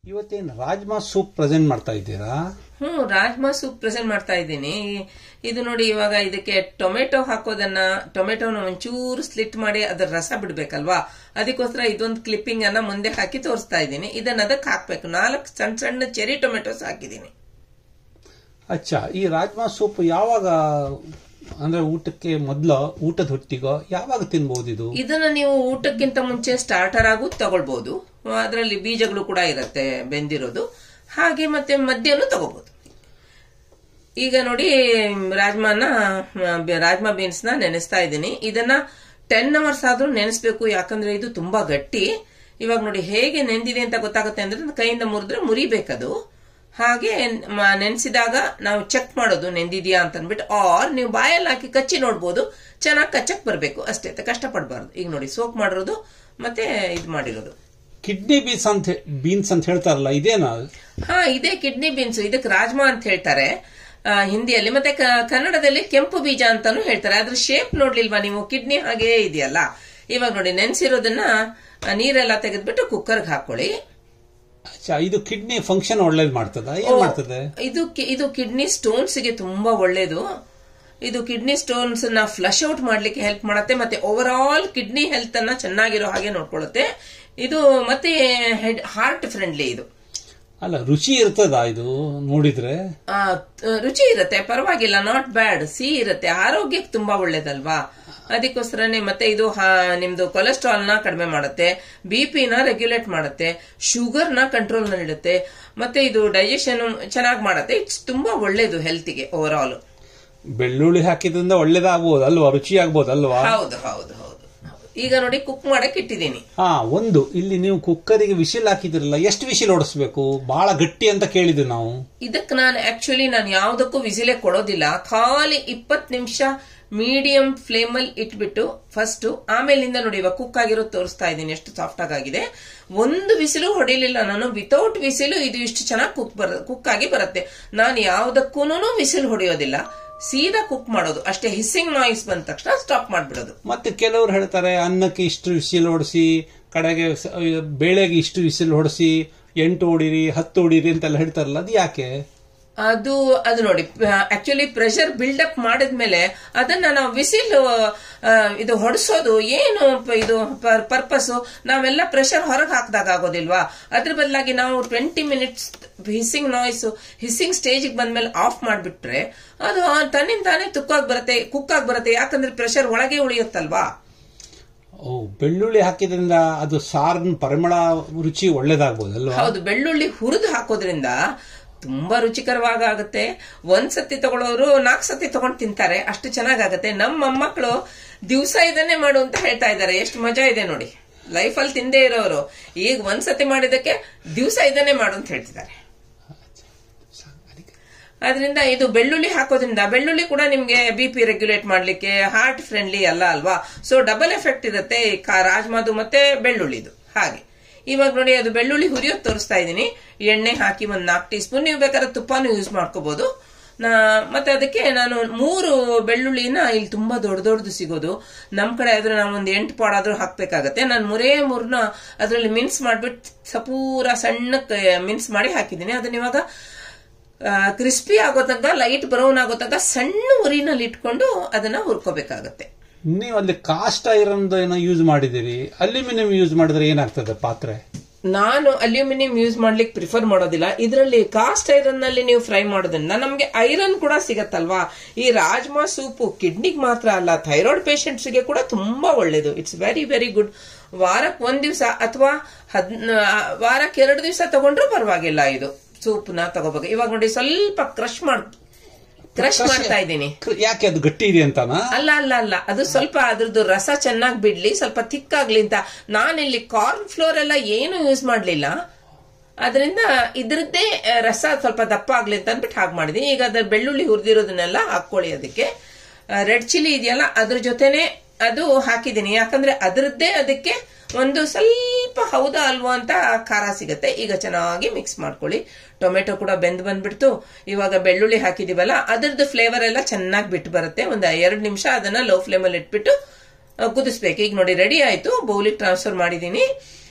ಇವತ್ತೇನು rajma soup present ಮಾಡ್ತಾ ಇದ್ದೀರಾ ಹ್ಮ್ ರಾಜ್ಮಾ ಸೂಪ್ ಪ್ರೆಸೆಂಟ್ ಮಾಡ್ತಾ ಇದ್ದೀನಿ ಇದು ನೋಡಿ ಇವಾಗ ಇದಕ್ಕೆ ಟೊಮೆಟೊ ಹಾಕೋದನ್ನ ಟೊಮೆಟೊನ ಒಂಚೂರು ಸ್ಲಿಟ್ ಮಾಡಿ ಅದರ ರಸ ಬಿಡ್ಬೇಕಲ್ವಾ ಅದಕ್ಕೋಸ್ಕರ ಇದೊಂದು ಕ್ಲಿಪ್ಪಿಂಗ್ ಅನ್ನ ಮುಂದೆ ಹಾಕಿ ತೋರಿಸ್ತಾ ಇದ್ದೀನಿ ಇದನ್ನ ಅದಕ್ಕೆ ಹಾಕ್ಬೇಕು ನಾಲ್ಕು ಸಣ್ಣ ಸಣ್ಣ ಚೆರಿ ಟೊಮೆಟೊಸ್ ಹಾಕಿದ್ದೀನಿ ಅಚ್ಚಾ ಈ ರಾಜ್ಮಾ ಸೂಪ್ ಯಾವಾಗ ಅಂದ್ರೆ ಊಟಕ್ಕೆ ಮೊದಲು ಊಟದ ಹೊತ್ತಿಗೋ ಯಾವಾಗ ತಿನ್ಬಹುದು ಇದು ಇದನ್ನ ನೀವು ಊಟಕ್ಕಿಂತ ಮುಂಚೆ ಸ್ಟಾರ್ಟರ್ ಆಗೂ ತಗೊಳ್ಬಹುದು ಅದರಲ್ಲಿ ಬೀಜಗಳು ಕೂಡ ಇರುತ್ತೆ ಬೆಂದಿರೋದು ಹಾಗೆ ಮತ್ತೆ ಮಧ್ಯಾಹ್ನ ತಗೋಬಹುದು ಈಗ ನೋಡಿ ರಾಜ್ಮಾನ ರಾಜ್ಮಾ ಬೀನ್ಸ್ ನ ನೆನೆಸ್ತಾ ಇದ್ದೀನಿ ಇದನ್ನ ಟೆನ್ ಅವರ್ಸ್ ಆದ್ರೂ ನೆನೆಸ್ಬೇಕು ಯಾಕಂದ್ರೆ ಇದು ತುಂಬಾ ಗಟ್ಟಿ ಇವಾಗ ನೋಡಿ ಹೇಗೆ ನೆಂದಿದೆ ಅಂತ ಗೊತ್ತಾಗುತ್ತೆ ಅಂದ್ರೆ ಕೈಯಿಂದ ಮುರಿದ್ರೆ ಮುರಿಬೇಕದು ಹಾಗೆ ಮ- ನೆನ್ಸಿದಾಗ ನಾವು ಚೆಕ್ ಮಾಡೋದು ನೆಂದಿದ್ಯಾ ಅಂತ ಅಂದ್ಬಿಟ್ಟು ಆರ್ ನೀವು ಬಾಯಲ್ಲಿ ಹಾಕಿ ಕಚ್ಚಿ ನೋಡ್ಬೋದು ಚೆನ್ನಾಗಿ ಕಚ್ಚಕ್ ಬರ್ಬೇಕು ಅಷ್ಟೇ ಕಷ್ಟ ಪಡಬಾರ್ದು ಈಗ ನೋಡಿ ಸೋಕ್ ಮಾಡಿರೋದು ಮತ್ತೆ ಇದು ಮಾಡಿರೋದು ಕಿಡ್ನಿ ಬೀನ್ಸ್ ಅಂತ ಬೀನ್ಸ್ ಅಂತ ಹೇಳ್ತಾರಲ್ಲ ಇದೇನಾ ಹಾ ಇದೇ ಕಿಡ್ನಿ ಬೀನ್ಸ್ ಇದಕ್ಕೆ ರಾಜ್ಮಾ ಅಂತ ಹೇಳ್ತಾರೆ ಆ, ಹಿಂದಿಯಲ್ಲಿ ಮತ್ತೆ ಕ- ಕನ್ನಡದಲ್ಲಿ ಕೆಂಪು ಬೀಜ ಅಂತಾನು ಹೇಳ್ತಾರೆ ಅದ್ರ ಶೇಪ್ ನೋಡ್ಲಿಲ್ವಾ ನೀವು ಕಿಡ್ನಿ ಹಾಗೇ ಇದೆಯಲ್ಲ ಇವಾಗ ನೋಡಿ ನೆನ್ಸಿರೋದನ್ನ ಆ, ನೀರೆಲ್ಲ ತೆಗೆದ್ಬಿಟ್ಟು ಕುಕ್ಕರ್ಗೆ ಹಾಕೊಳ್ಳಿ ಅಚ್ಚಾ ಇದು ಕಿಡ್ನಿ ಫಂಕ್ಷನ್ ಒಳ್ಳೇದು ಮಾಡ್ತದ ಏನ್ ಮಾಡ್ತದೆ ಇದು ಕಿ- ಇದು ಕಿಡ್ನಿ ಸ್ಟೋನ್ಸ್ ಗೆ ತುಂಬಾ ಒಳ್ಳೇದು ಇದು ಕಿಡ್ನಿ ಸ್ಟೋನ್ಸ್ ನ ಫ್ಲಶ್ ಔಟ್ ಮಾಡ್ಲಿಕ್ಕೆ ಹೆಲ್ಪ್ ಮಾಡುತ್ತೆ ಮತ್ತೆ ಓವರ್ ಆಲ್ ಕಿಡ್ನಿ ಹೆಲ್ತ್ ಅನ್ನ ಚೆನ್ನಾಗಿರೋ ಹಾಗೆ ನೋಡ್ಕೊಳ್ಳುತ್ತೆ ಇದು ಮತ್ತೆ ಹಾರ್ಟ್ ಫ್ರೆಂಡ್ಲಿ ಇದು ಅಲ್ಲ ರುಚಿ ಇರ್ತದ ಇದು ನೋಡಿದ್ರೆ ಆ, ರುಚಿ ಇರುತ್ತೆ ಪರವಾಗಿಲ್ಲ ನಾಟ್ ಬ್ಯಾಡ್ ಸಿಹಿ ಇರುತ್ತೆ ಆರೋಗ್ಯಕ್ಕೆ ತುಂಬಾ ಒಳ್ಳೇದಲ್ವಾ ಅದಕ್ಕೋಸ್ಕರನೇ ಮತ್ತೆ ಇದು ಹಾ- ನಿಮ್ದು ಕೊಲೆಸ್ಟ್ರಾಲ್ ನ ಕಡಿಮೆ ಮಾಡುತ್ತೆ ಬಿ ಪಿ ನ ರೆಗ್ಯುಲೇಟ್ ಮಾಡುತ್ತೆ ಶುಗರ್ ನ ಕಂಟ್ರೋಲ್ ನಲ್ಲಿಡುತ್ತೆ ಮತ್ತೆ ಇದು ಡೈಜೆಷನ್ ಚೆನ್ನಾಗಿ ಮಾಡುತ್ತೆ ಇಟ್ಸ್ ತುಂಬಾ ಒಳ್ಳೇದು ಹೆಲ್ತ್ಗೆ ಓವರ್ ಆಲ್ ಬೆಳ್ಳುಳ್ಳಿ ಹಾಕಿದ್ರಿಂದ ಒಳ್ಳೇದಾಗ್ಬೋದು ಅಲ್ವಾ ರುಚಿ ಆಗ್ಬೋದು ಅಲ್ವಾ ಹೌದು ಹೌದು ಹೌದು ಈಗ ನೋಡಿ ಕುಕ್ ಮಾಡಕ್ ಇಟ್ಟಿದ್ದೀನಿ ಹಾ ಒಂದು ಇಲ್ಲಿ ನೀವು ಕುಕ್ಕರಿಗೆ ವಿಶಿಲ್ ಹಾಕಿದ್ರಲ್ಲ ಎಷ್ಟು ವಿಶಿಲ್ ಓಡಿಸ್ಬೇಕು ಬಹಳ ಗಟ್ಟಿ ಅಂತ ಕೇಳಿದ್ವಿ ನಾವು ಇದಕ್ಕೆ ನಾನು ಆಕ್ಚುಲಿ ನಾನು ಯಾವುದಕ್ಕೂ ವಿಸಿಲೇ ಕೊಡೋದಿಲ್ಲ ಖಾಲಿ ಇಪ್ಪತ್ ನಿಮಿಷ ಮೀಡಿಯಂ ಫ್ಲೇಮ್ ಅಲ್ಲಿ ಇಟ್ಬಿಟ್ಟು ಫಸ್ಟ್ ಆಮೇಲಿಂದ ನೋಡಿ ಇವಾಗ ಕುಕ್ ಆಗಿರೋದು ತೋರಿಸ್ತಾ ಇದ್ದೀನಿ ಎಷ್ಟು ಸಾಫ್ಟ್ ಆಗಿದೆ ಒಂದು ವಿಸಿಲು ಹೊಡಿಲಿಲ್ಲ ನಾನು ವಿತೌಟ್ ವಿಸಿಲು ಇದು ಇಷ್ಟು ಚೆನ್ನಾಗಿ ಕುಕ್ ಬರ ಕುಕ್ ಆಗಿ ಬರುತ್ತೆ ನಾನು ಯಾವುದಕ್ಕೂ ವಿಸಿಲ್ ಹೊಡೆಯೋದಿಲ್ಲ ಸೀದಾ ಕುಕ್ ಮಾಡೋದು ಅಷ್ಟೇ ಹಿಸ್ಸಿಂಗ್ ನಾಯ್ಸ್ ಬಂದ ತಕ್ಷಣ ಸ್ಟಾಪ್ ಮಾಡ್ಬಿಡೋದು ಮತ್ತೆ ಕೆಲವರು ಹೇಳ್ತಾರೆ ಅನ್ನಕ್ಕೆ ಇಷ್ಟು ವಿಸಿಲ್ ಹೊಡಿಸಿ ಕಡೆಗೆ ಸ- ಬೇಳೆಗೆ ಇಷ್ಟು ವಿಸಿಲ್ ಹೊಡಿಸಿ ಎಂಟು ಹೊಡಿರಿ ಹತ್ತು ಹೊಡಿರಿ ಅಂತೆಲ್ಲ ಹೇಳ್ತಾರಲ್ಲ ಅದು ಯಾಕೆ ಅದು ಅದು ನೋಡಿ ಆಕ್ಚುಲಿ ಪ್ರೆಷರ್ ಬಿಲ್ಡ್ ಅಪ್ ಮಾಡಿದ್ಮೇಲೆ ಅದನ್ನ ನಾವು ವಿಸಿಲ್ ಇದು ಹೊಡಿಸೋದು ಏನು ಪ- ಇದು ಪರ್ಪಸ್ ನಾವೆಲ್ಲ ಪ್ರೆಷರ್ ಹೊರಗೆ ಹಾಕಿದಾಗ ಆಗೋದಿಲ್ವಾ ಅದ್ರ ಬದಲಾಗಿ ನಾವು twenty minutes hissing noise hissing ಸ್ಟೇಜಿಗೆ ಬಂದ್ಮೇಲೆ ಆಫ್ ಮಾಡಿಬಿಟ್ರೆ ಅದು ತನ್ನಿಂದ ತಾನೇ ತುಕ್ಕಾಗಿ ಬರುತ್ತೆ ಕುಕ್ಕಾಗಿ ಬರುತ್ತೆ ಯಾಕಂದ್ರೆ ಪ್ರೆಷರ್ ಒಳಗೆ ಉಳಿಯುತ್ತಲ್ವಾ ಓ ಬೆಳ್ಳುಳ್ಳಿ ಹಾಕಿದ್ರಿಂದ ಅದು ಸಾರಿನ ಪರಿಮಳ ರುಚಿ ಒಳ್ಳೇದಾಗ್ಬೋದಲ್ವಾ ಹೌದು ಬೆಳ್ಳುಳ್ಳಿ ಹುರಿದು ಹಾಕೋದ್ರಿಂದ ತುಂಬಾ ರುಚಿಕರವಾಗಿ ಆಗುತ್ತೆ ಒಂದ್ ಸತಿ ತಗೊಳ್ಳೋರು ನಾಲ್ಕು ಸತಿ ತಗೊಂಡ್ ತಿಂತಾರೆ ಅಷ್ಟು ಚೆನ್ನಾಗಾಗತ್ತೆ ನಮ್ಮ ಮೊಮ್ಮಕ್ಕಳು ದಿವಸ ಇದನ್ನೇ ಮಾಡು ಅಂತ ಹೇಳ್ತಾ ಇದ್ದಾರೆ ಎಷ್ಟು ಮಜಾ ಇದೆ ನೋಡಿ ಲೈಫಲ್ಲಿ ತಿಂದೇ ಇರೋರು ಈಗ ಒಂದ್ ಸತಿ ಮಾಡಿದಕ್ಕೆ ದಿವಸ ಇದನ್ನೇ ಮಾಡು ಅಂತ ಹೇಳ್ತಿದ್ದಾರೆ ಅದರಿಂದ ಇದು ಬೆಳ್ಳುಳ್ಳಿ ಹಾಕೋದ್ರಿಂದ ಬೆಳ್ಳುಳ್ಳಿ ಕೂಡ ನಿಮ್ಗೆ ಬಿ ಪಿ ರೆಗ್ಯುಲೇಟ್ ಮಾಡ್ಲಿಕ್ಕೆ ಹಾರ್ಟ್ ಫ್ರೆಂಡ್ಲಿ ಅಲ್ಲ ಅಲ್ವಾ ಸೊ ಡಬಲ್ ಎಫೆಕ್ಟ್ ಇರುತ್ತೆ ಈ ಕಾ- ರಾಜ್ಮಾದು ಮತ್ತೆ ಬೆಳ್ಳುಳ್ಳಿದು ಹಾಗೆ ಇವಾಗ ನೋಡಿ ಅದು ಬೆಳ್ಳುಳ್ಳಿ ಹುರಿಯೋದು ತೋರಿಸ್ತಾ ಇದ್ದೀನಿ ಎಣ್ಣೆ ಹಾಕಿ ಒಂದ್ ನಾಲ್ಕು ಟೀ ಸ್ಪೂನ್ ನೀವು ಬೇಕಾದ್ರೆ ತುಪ್ಪನೂ ಯೂಸ್ ಮಾಡ್ಕೋಬಹುದು ನಾ- ಮತ್ತೆ ಅದಕ್ಕೆ ನಾನು ಮೂರು ಬೆಳ್ಳುಳ್ಳಿನ ಇಲ್ಲಿ ತುಂಬಾ ದೊಡ್ಡ ದೊಡ್ಡದು ಸಿಗೋದು ನಮ್ ಕಡೆ ಆದ್ರೆ ನಾವು ಒಂದು ಎಂಟು ಪಾಡಾದ್ರೂ ಹಾಕ್ಬೇಕಾಗತ್ತೆ ನಾನು ಮೂರೇ ಮೂರ್ನ ಅದರಲ್ಲಿ ಮಿನ್ಸ್ ಮಾಡ್ಬಿಟ್ಟು ಸಪೂರ ಸಣ್ಣಕ್ಕೆ ಮಿನ್ಸ್ ಮಾಡಿ ಹಾಕಿದ್ದೀನಿ ಅದನ್ನ ಇವಾಗ ಕ್ರಿಸ್ಪಿ ಆಗೋ ತನಕ ಲೈಟ್ ಬ್ರೌನ್ ಆಗೋ ತನಕ ಸಣ್ಣ ಉರಿನಲ್ಲಿ ಇಟ್ಕೊಂಡು ಅದನ್ನ ಹುರ್ಕೋಬೇಕಾಗತ್ತೆ ನೀವು ಅಲ್ಲಿ ಕಾಸ್ಟ್ ಐರನ್ ಏನೋ ಯೂಸ್ ಮಾಡಿದಿರಿ ಅಲ್ಯೂಮಿನಿಯಂ ಯೂಸ್ ಮಾಡಿದ್ರೆ ಏನಾಗ್ತದೆ ಪಾತ್ರೆ ನಾನು ಅಲ್ಯೂಮಿನಿಯಂ ಯೂಸ್ ಮಾಡ್ಲಿಕ್ಕೆ ಪ್ರಿಫರ್ ಮಾಡೋದಿಲ್ಲ ಇದರಲ್ಲಿ ಕಾಸ್ಟ್ ಐರನ್ ನಲ್ಲಿ ನೀವು ಫ್ರೈ ಮಾಡೋದ್ರಿಂದ ನಮಗೆ ಐರನ್ ಕೂಡ ಸಿಗತ್ತಲ್ವಾ ಈ ರಾಜ್ಮಾ ಸೂಪು ಕಿಡ್ನಿಗ್ ಮಾತ್ರ ಅಲ್ಲ ಥೈರಾಯ್ಡ್ ಪೇಷಂಟ್ಸ್ ಗೆ ಕೂಡ ತುಂಬಾ ಒಳ್ಳೇದು ಇಟ್ಸ್ ವೆರಿ ವೆರಿ ಗುಡ್ ವಾರಕ್ಕೆ ಒಂದ್ ದಿವಸ ಅಥವಾ ಹದ್ ವಾರಕ್ಕೆ ಎರಡು ದಿವಸ ತಗೊಂಡ್ರು ಪರವಾಗಿಲ್ಲ ಇದು ಸೂಪ್ನ ತಗೋಬೇಕು ಇವಾಗ ನೋಡಿ ಸ್ವಲ್ಪ ಕ್ರಶ್ ಮಾಡ್ ಕ್ರಶ್ ಮಾಡ್ತಾ ಇದ್ದೀನಿ ಕ- ಯಾಕೆ ಅದು ಗಟ್ಟಿ ಇದೆ ಅಂತನಾ ಅಲ್ಲ ಅಲ್ಲ ಅಲ್ಲ ಅದು ಸ್ವಲ್ಪ ಅದ್ರದ್ದು ರಸ ಚೆನ್ನಾಗಿ ಬಿಡ್ಲಿ ಸ್ವಲ್ಪ ಥಿಕ್ ಆಗ್ಲಿ ಅಂತ ನಾನಿಲ್ಲಿ ಕಾರ್ನ್ ಫ್ಲೋರ್ ಎಲ್ಲ ಏನು ಯೂಸ್ ಮಾಡ್ಲಿಲ್ಲ ಅದರಿಂದ ಇದ್ರದ್ದೇ ಆ, ರಸ ಸ್ವಲ್ಪ ದಪ್ಪ ಆಗ್ಲಿ ಅಂತ ಅಂದ್ಬಿಟ್ಟು ಹಾಗೆ ಮಾಡಿದೀನಿ ಈಗ ಅದ್ರ ಬೆಳ್ಳುಳ್ಳಿ ಹುರಿದಿರೋದನ್ನೆಲ್ಲ ಹಾಕೊಳ್ಳಿ ಅದಕ್ಕೆ ರೆಡ್ ಚಿಲ್ಲಿ ಇದೆಯಲ್ಲ ಅದ್ರ ಜೊತೆನೆ ಅದು ಹಾಕಿದ್ದೀನಿ ಯಾಕಂದ್ರೆ ಅದರದ್ದೇ ಅದಕ್ಕೆ ಒಂದು ಸ್ವಲ್ಪ ಹೌದಾ ಅಲ್ವಾ ಅಂತ ಖಾರ ಸಿಗತ್ತೆ ಈಗ ಚೆನ್ನಾಗಿ ಮಿಕ್ಸ್ ಮಾಡ್ಕೊಳ್ಳಿ ಟೊಮೆಟೊ ಕೂಡ ಬೆಂದ್ ಬಂದ್ಬಿಡ್ತು ಇವಾಗ ಬೆಳ್ಳುಳ್ಳಿ ಹಾಕಿದೀವಲ್ಲ ಅದ್ರದ್ದು ಫ್ಲೇವರ್ ಎಲ್ಲ ಚೆನ್ನಾಗಿ ಬಿಟ್ಟು ಬರುತ್ತೆ ಒಂದು ಎರಡು ನಿಮಿಷ ಅದನ್ನ ಲೋ ಫ್ಲೇಮಲ್ಲಿ ಇಟ್ಬಿಟ್ಟು ಆ, ಕುದಿಸ್ಬೇಕು ಈಗ ನೋಡಿ ರೆಡಿ ಆಯ್ತು ಬೌಲಿಗೆ ಟ್ರಾನ್ಸ್ಫರ್ ಮಾಡಿದೀನಿ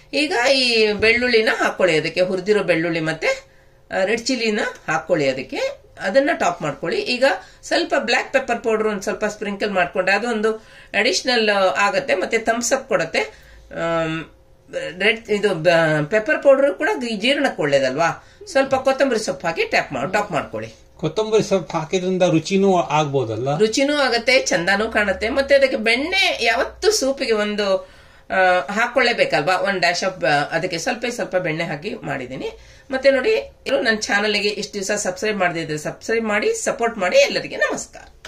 ಈಗ ಈ ಬೆಳ್ಳುಳ್ಳಿನ ಹಾಕೊಳ್ಳಿ ಅದಕ್ಕೆ ಹುರಿದಿರೋ ಬೆಳ್ಳುಳ್ಳಿ ಮತ್ತೆ ರೆಡ್ ಚಿಲ್ಲಿನ ಹಾಕೊಳ್ಳಿ ಅದಕ್ಕೆ ಅದನ್ನ ಟಾಪ್ ಮಾಡ್ಕೊಳ್ಳಿ ಈಗ ಸ್ವಲ್ಪ ಬ್ಲಾಕ್ ಪೆಪ್ಪರ್ ಪೌಡರ್ ಒಂದು ಸ್ವಲ್ಪ ಸ್ಪ್ರಿಂಕಲ್ ಮಾಡ್ಕೊಂಡ್ರೆ ಅದೊಂದು ಅಡಿಷನಲ್ ಆಗತ್ತೆ ಮತ್ತೆ ಥಮ್ಸ್ ಅಪ್ ಕೊಡತ್ತೆ ರೆಡ್ ಇದು ಪೆಪ್ಪರ್ ಪೌಡರ್ ಕೂಡ ಈ ಜೀರ್ಣಕ್ಕೆ ಒಳ್ಳೇದಲ್ವಾ ಸ್ವಲ್ಪ ಕೊತ್ತಂಬರಿ ಸೊಪ್ಪು ಹಾಕಿ ಟ್ಯಾಪ್ ಮಾಡಿ ಟಾಪ್ ಮಾಡ್ಕೊಳ್ಳಿ ಕೊತ್ತಂಬರಿ ಸೊಪ್ಪು ಹಾಕಿದ್ರಿಂದ ರುಚಿನೂ ಆಗ್ಬೋದಲ್ಲ ರುಚಿನೂ ಆಗತ್ತೆ ಚಂದಾನೂ ಕಾಣುತ್ತೆ ಮತ್ತೆ ಅದಕ್ಕೆ ಬೆಣ್ಣೆ ಯಾವತ್ತು ಸೂಪಿಗೆ ಒಂದು ಆ, ಹಾಕೊಳ್ಳೇಬೇಕಲ್ವಾ ಒಂದ್ ಡ್ಯಾಶ್ ಆಫ್ ಅದಕ್ಕೆ ಸ್ವಲ್ಪ ಸ್ವಲ್ಪ ಬೆಣ್ಣೆ ಹಾಕಿ ಮಾಡಿದ್ದೀನಿ ಮತ್ತೆ ನೋಡಿ ಇದು ನನ್ನ ಚಾನಲ್ಗೆ ಇಷ್ಟು ದಿವಸ ಸಬ್ಸ್ಕ್ರೈಬ್ ಮಾಡದಿದ್ರೆ ಸಬ್ಸ್ಕ್ರೈಬ್ ಮಾಡಿ ಸಪೋರ್ಟ್ ಮಾಡಿ ಎಲ್ಲರಿಗೆ ನಮಸ್ಕಾರ